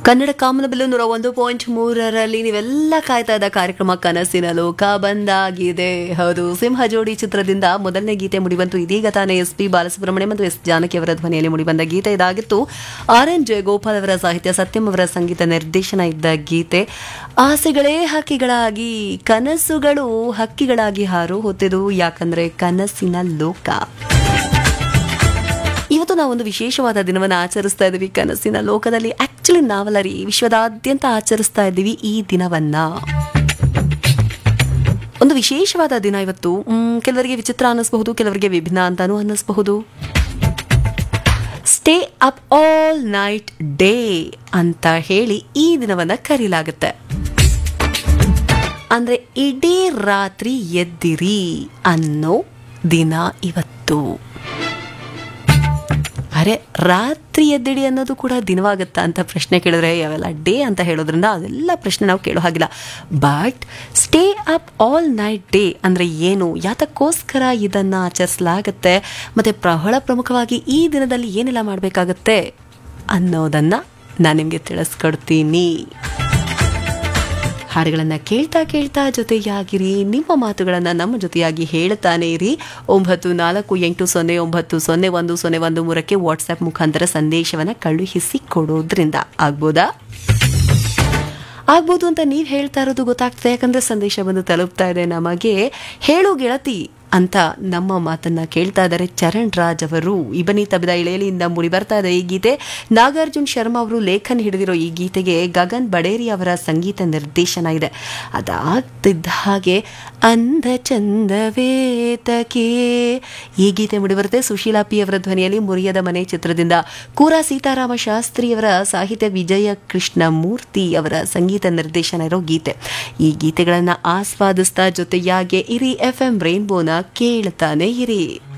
ಕನ್ನಡ ಕಾಮನಬಿಲ್ಲು ನೂರ ಒಂದು ಪಾಯಿಂಟ್ ಮೂರರಲ್ಲಿ ನೀವೆಲ್ಲ ಕಾಯ್ತಾ ಇದ್ದ ಕಾರ್ಯಕ್ರಮ ಕನಸಿನ ಲೋಕ ಬಂದಾಗಿದೆ ಹೌದು ಸಿಂಹ ಜೋಡಿ ಚಿತ್ರದಿಂದ ಮೊದಲನೇ ಗೀತೆ ಮುಡಿಬಂತು ಇದೀಗ ತಾನೇ ಎಸ್ ಪಿ ಬಾಲಸುಬ್ರಹ್ಮಣ್ಯ ಮತ್ತು ಎಸ್ ಜಾನಕಿ ಅವರ ಧ್ವನಿಯಲ್ಲಿ ಮುಡಿಬಂದ ಗೀತೆ ಇದಾಗಿತ್ತು ಆರ್ ಎನ್ ಜಯಗೋಪಾಲ್ ಅವರ ಸಾಹಿತ್ಯ ಸತ್ಯಂ ಅವರ ಸಂಗೀತ ನಿರ್ದೇಶನ ಇದ್ದ ಗೀತೆ ಆಸೆಗಳೇ ಹಕ್ಕಿಗಳಾಗಿ ಕನಸುಗಳು ಹಕ್ಕಿಗಳಾಗಿ ಹಾರು ಹೊತ್ತಿದು ಯಾಕಂದ್ರೆ ಕನಸಿನ ಲೋಕ ಇವತ್ತು ನಾವೊಂದು ವಿಶೇಷವಾದ ದಿನವನ್ನು ಆಚರಿಸ್ತಾ ಇದ್ದೀವಿ ಕನಸಿನ ಲೋಕದಲ್ಲಿ ಆಕ್ಚುಲಿ ನಾವಲ್ಲ ರೀ ವಿಶ್ವದಾದ್ಯಂತ ಆಚರಿಸ್ತಾ ಇದ್ದೀವಿ ಈ ದಿನವನ್ನ ಒಂದು ವಿಶೇಷವಾದ ದಿನ ಇವತ್ತು ಮ್, ಕೆಲವರಿಗೆ ವಿಚಿತ್ರ ಅನ್ನಿಸ್ಬಹುದು ಕೆಲವರಿಗೆ ವಿಭಿನ್ನ ಅಂತಾನೂ ಅನ್ನಿಸ್ಬಹುದು stay up all night day ಅಂತ ಹೇಳಿ ಈ ದಿನವನ್ನ ಕರೀಲಾಗುತ್ತೆ ಅಂದ್ರೆ ಇಡೀ ರಾತ್ರಿ ಎದ್ದಿರಿ ಅನ್ನೋ ದಿನ ಇವತ್ತು ಅರೆ ರಾತ್ರಿ ಎದ್ದಿಡಿ ಅನ್ನೋದು ಕೂಡ ದಿನವಾಗುತ್ತಾ ಅಂತ ಪ್ರಶ್ನೆ ಕೇಳಿದ್ರೆ ಯಾವೆಲ್ಲ ಡೇ ಅಂತ ಹೇಳೋದ್ರಿಂದ ಅದೆಲ್ಲ ಪ್ರಶ್ನೆ ನಾವು ಕೇಳೋ ಹಾಗಿಲ್ಲ but stay up all night day ಅಂದರೆ ಏನು ಯಾತಕ್ಕೋಸ್ಕರ ಇದನ್ನು ಆಚರಿಸಲಾಗುತ್ತೆ ಮತ್ತು ಬಹಳ ಪ್ರಮುಖವಾಗಿ ಈ ದಿನದಲ್ಲಿ ಏನೆಲ್ಲ ಮಾಡಬೇಕಾಗತ್ತೆ ಅನ್ನೋದನ್ನು ನಾನು ನಿಮಗೆ ತಿಳಿಸ್ಕೊಡ್ತೀನಿ ಹಾಡುಗಳನ್ನು ಕೇಳ್ತಾ ಕೇಳ್ತಾ ಜೊತೆಯಾಗಿರಿ ನಿಮ್ಮ ಮಾತುಗಳನ್ನು ನಮ್ಮ ಜೊತೆಯಾಗಿ ಹೇಳ್ತಾನೆ ಇರಿ ಒಂಬತ್ತು ನಾಲ್ಕು ಎಂಟು ಸೊನ್ನೆ ಒಂಬತ್ತು ಸೊನ್ನೆ ಒಂದು ಸೊನ್ನೆ ಒಂದು ಮೂರಕ್ಕೆ ವಾಟ್ಸ್ಆ್ಯಪ್ ಮುಖಾಂತರ ಸಂದೇಶವನ್ನು ಕಳುಹಿಸಿ ಕೊಡೋದ್ರಿಂದ ಆಗ್ಬೋದಾ ಆಗ್ಬೋದು ಅಂತ ನೀವು ಹೇಳ್ತಾ ಇರೋದು ಗೊತ್ತಾಗ್ತದೆ ಯಾಕಂದ್ರೆ ಸಂದೇಶ ಬಂದು ತಲುಪ್ತಾ ಇದೆ ನಮಗೆ ಹೇಳು ಗೆಳತಿ ಅಂತ ನಮ್ಮ ಮಾತನ್ನ ಕೇಳ್ತಾ ಇದ್ದಾರೆ ಚರಣ್ ರಾಜ್ ಅವರು ಇಬನಿ ತಬಿದ ಇಳೆಯಲಿಯಿಂದ ಮುಡಿ ಬರ್ತಾ ಇದೆ ಈ ಗೀತೆ ನಾಗಾರ್ಜುನ್ ಶರ್ಮಾ ಅವರು ಲೇಖನ್ ಹಿಡಿದಿರೋ ಈ ಗೀತೆಗೆ ಗಗನ್ ಬಡೇರಿ ಅವರ ಸಂಗೀತ ನಿರ್ದೇಶನ ಇದೆ ಅದಾಗ್ತಿದ್ದ ಹಾಗೆ ಅಂದ ಚಂದವೇತಕೆ ಈ ಗೀತೆ ಮುಡಿಬರುತ್ತೆ ಸುಶೀಲಾ ಪಿ ಅವರ ಧ್ವನಿಯಲ್ಲಿ ಮುರಿಯದ ಮನೆ ಚಿತ್ರದಿಂದ ಕೂರ ಸೀತಾರಾಮ ಶಾಸ್ತ್ರಿಯವರ ಸಾಹಿತ್ಯ ವಿಜಯ ಕೃಷ್ಣ ಮೂರ್ತಿ ಅವರ ಸಂಗೀತ ನಿರ್ದೇಶನ ಇರೋ ಗೀತೆ ಈ ಗೀತೆಗಳನ್ನು ಆಸ್ವಾದಿಸ್ತಾ ಜೊತೆಯಾಗೆ ಇರಿ ಎಫ್ ಎಂ ರೈನ್ಬೋನ ಕೇಳ್ತಾನೆ ಇರಿ